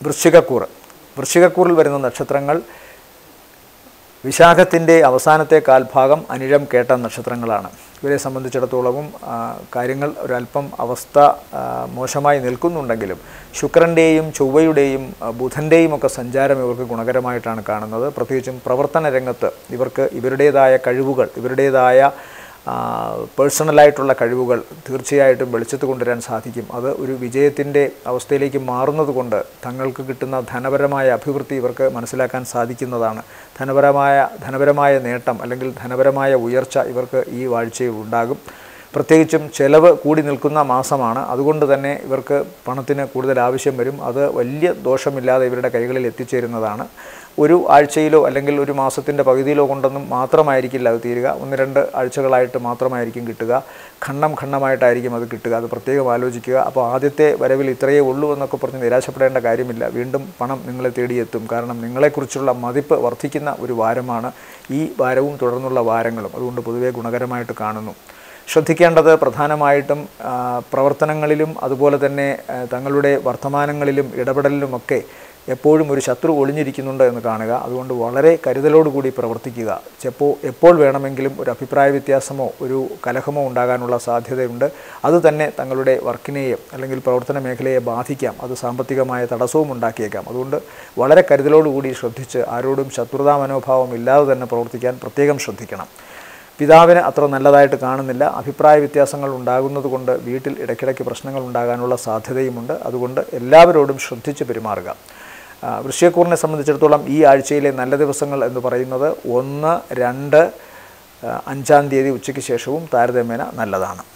വൃശ്ചികക്കൂറ് വൃശ്ചികക്കൂറിൽ വരുന്ന നക്ഷത്രങ്ങൾ വിശാഖത്തിൻ്റെ അവസാനത്തെ കാൽഭാഗം അനിഴം കേട്ട നക്ഷത്രങ്ങളാണ് ഇവരെ സംബന്ധിച്ചിടത്തോളവും ആ, കാര്യങ്ങൾ ഒരല്പം അവസ്ഥ ആ, മോശമായി നിൽക്കുന്നുണ്ടെങ്കിലും ശുക്രൻ്റെയും ചൊവ്വയുടെയും ആ, ബുധൻ്റെയും ഒക്കെ സഞ്ചാരം ഇവർക്ക് ഗുണകരമായിട്ടാണ് കാണുന്നത് പ്രത്യേകിച്ചും പ്രവർത്തന രംഗത്ത് ഇവർക്ക് ഇവരുടേതായ കഴിവുകൾ ഇവരുടേതായ ആ, പേഴ്സണലായിട്ടുള്ള കഴിവുകൾ തീർച്ചയായിട്ടും വെളിച്ചത്ത് കൊണ്ടുവരാൻ സാധിക്കും അത് ഒരു വിജയത്തിൻ്റെ അവസ്ഥയിലേക്ക് മാറുന്നത് കൊണ്ട് തങ്ങൾക്ക് കിട്ടുന്ന ധനപരമായ അഭിവൃദ്ധി ഇവർക്ക് മനസ്സിലാക്കാൻ സാധിക്കുന്നതാണ് ധനപരമായ ധനപരമായ നേട്ടം അല്ലെങ്കിൽ ധനപരമായ ഉയർച്ച ഇവർക്ക് ഈ വാഴ്ചയിൽ ഉണ്ടാകും പ്രത്യേകിച്ചും ചെലവ് കൂടി നിൽക്കുന്ന മാസമാണ് അതുകൊണ്ട് തന്നെ ഇവർക്ക് പണത്തിന് കൂടുതൽ ആവശ്യം വരും അത് വലിയ ദോഷമില്ലാതെ ഇവരുടെ കൈകളിൽ എത്തിച്ചേരുന്നതാണ് ഒരു ആഴ്ചയിലോ അല്ലെങ്കിൽ ഒരു മാസത്തിൻ്റെ പകുതിയിലോ കൊണ്ടൊന്നും മാത്രമായിരിക്കില്ല അത് തീരുക ഒന്ന് രണ്ട് ആഴ്ചകളായിട്ട് മാത്രമായിരിക്കും കിട്ടുക ഖണ്ഡം ഖണ്ഡമായിട്ടായിരിക്കും അത് കിട്ടുക അത് പ്രത്യേകം ആലോചിക്കുക അപ്പോൾ ആദ്യത്തെ വരവിൽ ഇത്രയേ ഉള്ളൂ എന്നൊക്കെ പറഞ്ഞ് നിരാശപ്പെടേണ്ട കാര്യമില്ല വീണ്ടും പണം നിങ്ങളെ തേടിയെത്തും കാരണം നിങ്ങളെക്കുറിച്ചുള്ള മതിപ്പ് വർദ്ധിക്കുന്ന ഒരു വാരമാണ് ഈ വാരവും തുടർന്നുള്ള വാരങ്ങളും അതുകൊണ്ട് പൊതുവേ ഗുണകരമായിട്ട് കാണുന്നു ശ്രദ്ധിക്കേണ്ടത് പ്രധാനമായിട്ടും ആ, പ്രവർത്തനങ്ങളിലും അതുപോലെ തന്നെ ആ, തങ്ങളുടെ വർത്തമാനങ്ങളിലും ഇടപെടലിലുമൊക്കെ എപ്പോഴും ഒരു ശത്രു ഒളിഞ്ഞിരിക്കുന്നുണ്ട് എന്ന് കാണുക അതുകൊണ്ട് വളരെ കരുതലോടുകൂടി പ്രവർത്തിക്കുക ചെപ്പോ എപ്പോൾ വേണമെങ്കിലും ഒരു അഭിപ്രായ വ്യത്യാസമോ ഒരു കലഹമോ ഉണ്ടാകാനുള്ള സാധ്യതയുണ്ട് അത് തന്നെ തങ്ങളുടെ വർക്കിനെയും അല്ലെങ്കിൽ പ്രവർത്തന മേഖലയെ ബാധിക്കാം അത് സാമ്പത്തികമായ തടസ്സവും ഉണ്ടാക്കിയേക്കാം അതുകൊണ്ട് വളരെ കരുതലോടുകൂടി ശ്രദ്ധിച്ച് ആരോടും ശത്രുതാ മനോഭാവം ഇല്ലാതെ തന്നെ പ്രവർത്തിക്കാൻ പ്രത്യേകം ശ്രദ്ധിക്കണം പിതാവിന് അത്ര നല്ലതായിട്ട് കാണുന്നില്ല അഭിപ്രായ വ്യത്യാസങ്ങൾ ഉണ്ടാകുന്നത് കൊണ്ട് വീട്ടിൽ ഇടയ്ക്കിടയ്ക്ക് പ്രശ്നങ്ങൾ ഉണ്ടാകാനുള്ള സാധ്യതയുമുണ്ട് അതുകൊണ്ട് എല്ലാവരോടും ശ്രദ്ധിച്ച് പെരുമാറുക ആ, വൃശ്ചികക്കൂറിനെ സംബന്ധിച്ചിടത്തോളം ഈ ആഴ്ചയിലെ നല്ല ദിവസങ്ങൾ എന്ന് പറയുന്നത് ഒന്ന് രണ്ട് ആ, അഞ്ചാം തീയതി ഉച്ചയ്ക്ക് ശേഷവും താരതമ്യേന നല്ലതാണ്